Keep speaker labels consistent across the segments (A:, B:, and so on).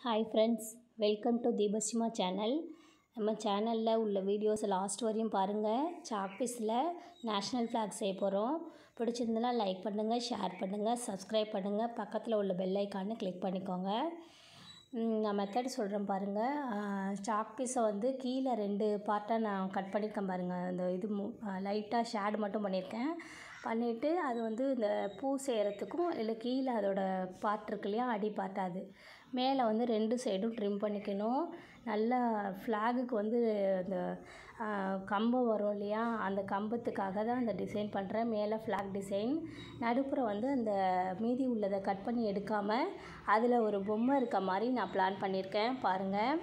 A: hi friends welcome to Deepasima channel நம்ம சேனலில் உள்ள வீடியோஸ் லாஸ்ட் வரையும் பாருங்கள் சாக்பீஸில் நேஷ்னல் ஃப்ளாக் செய்ய போகிறோம் பிடிச்சிருந்தனா லைக் பண்ணுங்கள் ஷேர் பண்ணுங்கள் சப்ஸ்கிரைப் பண்ணுங்கள் பக்கத்தில் உள்ள பெல் ஐக்கானை கிளிக் பண்ணிக்கோங்க ம், நான் மெத்தட் சொல்கிறேன் பாருங்கள் சாக் பீஸை வந்து கீழே ரெண்டு பார்ட்டாக நான் கட் பண்ணியிருக்கேன் பாருங்கள் அந்த இது லைட்டாக ஷேடு மட்டும் பண்ணியிருக்கேன் பண்ணிவிட்டு அது வந்து இந்த பூ செய்கிறதுக்கும் இல்லை கீழே அதோட பார்ட் இருக்கு இல்லையா அடி பார்ட் அது மேலே வந்து ரெண்டு சைடும் ட்ரிம் பண்ணிக்கணும் நல்லா ஃப்ளாகுக்கு வந்து இந்த ஆ, கம்பம் வரும் இல்லையா அந்த கம்பத்துக்காக தான் அந்த டிசைன் பண்ணுறேன் மேலே ஃப்ளாக் டிசைன் நடுப்புற வந்து அந்த மீதி உள்ளதை கட் பண்ணி எடுக்காமல் அதில் ஒரு பொம்மை இருக்க மாதிரி நான் பிளான் பண்ணியிருக்கேன் பாருங்கள்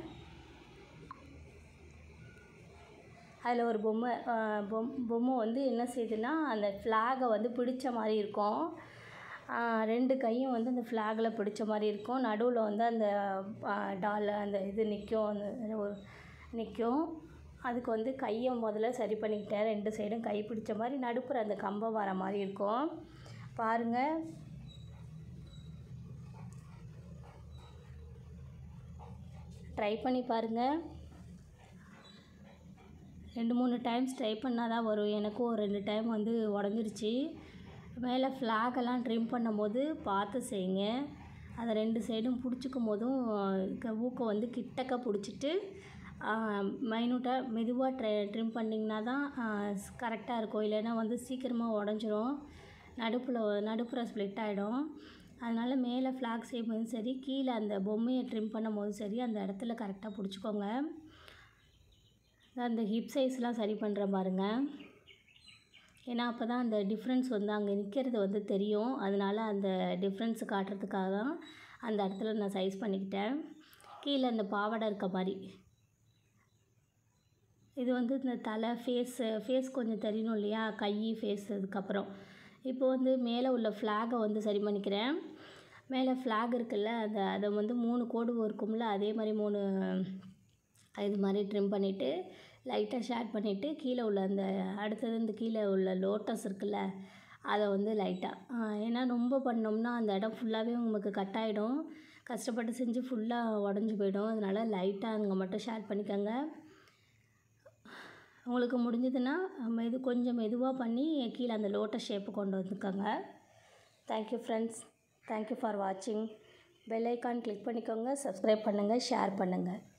A: அதில் ஒரு பொம்மை ஆ, பொம் பொம்மை வந்து என்ன செய்யுதுன்னா அந்த ஃப்ளாகை வந்து பிடிச்ச மாதிரி இருக்கும் ஆ, ரெண்டு கையும் வந்து அந்த ஃப்ளாகில் பிடிச்ச மாதிரி இருக்கும் நடுவில் வந்து அந்த டால் அந்த இது நிற்கும் அந்த ஒரு நிற்கும் அதுக்கு வந்து கையை முதல்ல சரி பண்ணிக்கிட்டேன் ரெண்டு சைடும் கை பிடிச்ச மாதிரி நடுப்புற அந்த கம்பம் வர மாதிரி இருக்கும் பாருங்கள் ட்ரை பண்ணி பாருங்கள் ரெண்டு மூணு டைம்ஸ் ட்ரை பண்ணால் தான் வரும் எனக்கும் ஒரு ரெண்டு டைம் வந்து உடஞ்சிருச்சு மேலே ஃப்ளாகெல்லாம் ட்ரிம் பண்ணும்போது பார்த்து செய்யுங்க அதை ரெண்டு சைடும் பிடிச்சிக்கும் போதும் க- ஊக்கம் வந்து கிட்டக்க பிடிச்சிட்டு மைனூட்டாக மெதுவாக ட்ரை ட்ரிம் பண்ணிங்கன்னா தான் கரெக்டாக இருக்கும் இல்லைன்னா வந்து சீக்கிரமாக உடஞ்சிரும் நடுப்பில் நடுப்புற ஸ்ப்ளிட் ஆகிடும் அதனால் மேலே ஃப்ளாக் செய்யும்போதும் சரி கீழே அந்த பொம்மையை ட்ரிம் பண்ணும்போதும் சரி அந்த இடத்துல கரெக்டாக பிடிச்சிக்கோங்க அந்த ஹிப் சைஸ்லாம் சரி பண்ணுறேன் பாருங்க ஏன்னா அப்போ தான் அந்த டிஃப்ரென்ஸ் வந்து அங்கே நிற்கிறது வந்து தெரியும் அதனால அந்த டிஃப்ரென்ஸ் காட்டுறதுக்காக தான் அந்த இடத்துல நான் சைஸ் பண்ணிக்கிட்டேன் கீழே அந்த பாவாடை இருக்க மாதிரி இது வந்து இந்த தலை ஃபேஸு ஃபேஸ் கொஞ்சம் தெரியணும் இல்லையா கை ஃபேஸ் அதுக்கப்புறம் இப்போ வந்து மேலே உள்ள ஃப்ளாகை வந்து சரி பண்ணிக்கிறேன் மேலே ஃப்ளாக் இருக்குல்ல அந்த அதை வந்து மூணு கோடு இருக்கும்ல அதே மாதிரி மூணு இது மாதிரி ட்ரிம் பண்ணிவிட்டு லைட்டாக ஷேட் பண்ணிவிட்டு கீழே உள்ள அந்த அடுத்தது இந்த கீழே உள்ள லோட்டஸ் இருக்குல்ல அதை வந்து லைட்டாக ஏன்னா ரொம்ப பண்ணோம்னா அந்த இடம் ஃபுல்லாகவே உங்களுக்கு கட் ஆகிடும் கஷ்டப்பட்டு செஞ்சு ஃபுல்லாக உடஞ்சி போயிடும் அதனால் லைட்டாக அங்கே மட்டும் ஷேட் பண்ணிக்கோங்க உங்களுக்கு முடிஞ்சதுன்னா மெது கொஞ்சம் மெதுவாக பண்ணி கீழே அந்த லோட்டஸ் ஷேப்பு கொண்டு வந்துக்கோங்க தேங்க்யூ ஃப்ரெண்ட்ஸ் தேங்க்யூ ஃபார் வாட்சிங் பெல் ஐக்கான் கிளிக் பண்ணிக்கோங்க சப்ஸ்கிரைப் பண்ணுங்கள் ஷேர் பண்ணுங்கள்